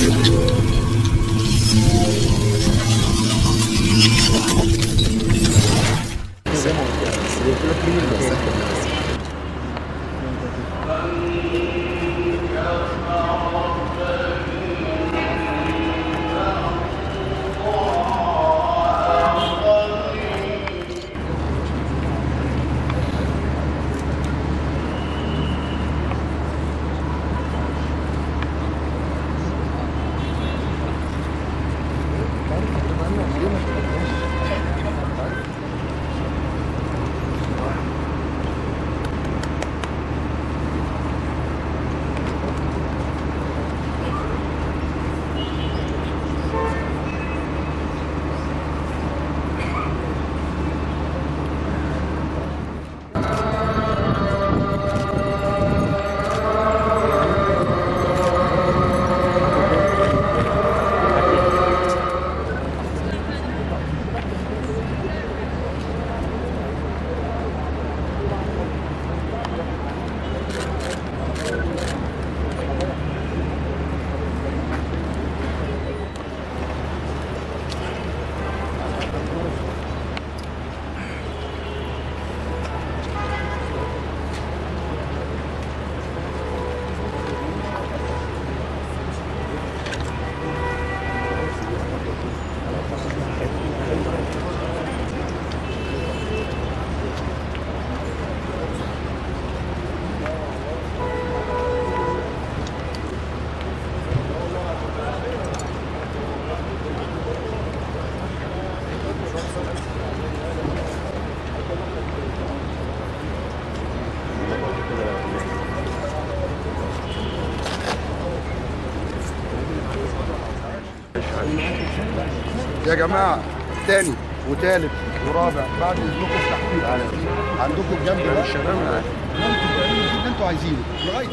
يا جماعه تاني وتالت ورابع بعد اذنكم افتحوا لي عندكم جنب الشباب ممكن تعملوا اللي انتوا عايزينه لغايه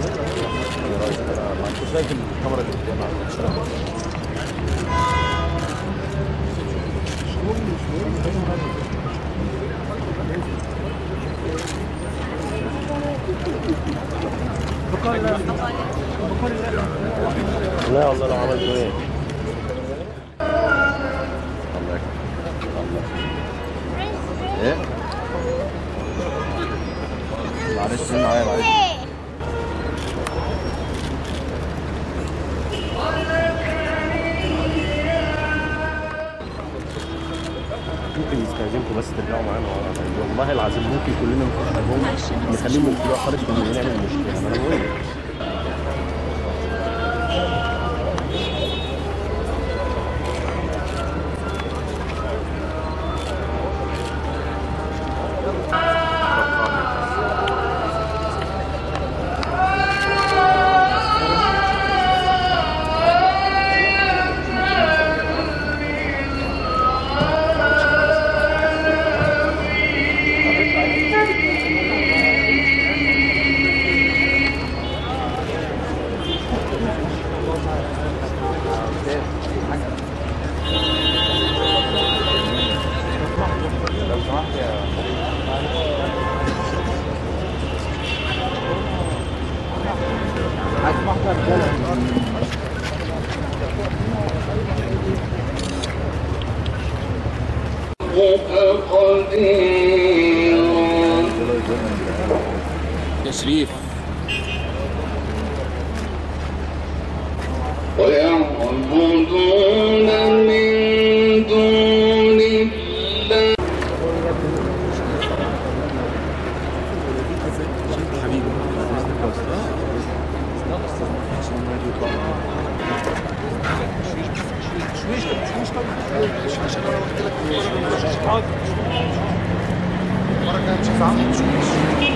ما انت شايف الكاميرا اللي قدامك لا والله لو عملت ايه الله يكرمك الله ايه معلش معايا معلش ممكن يستاذنكم بس ترجعوا معانا والله العظيم ممكن كلنا نخش لهم نخليهم يقفلوها خالص ونعمل مشكله ما انا بقول لك. تشريف ويعبدون من دون الله المره الجايه مش هزعل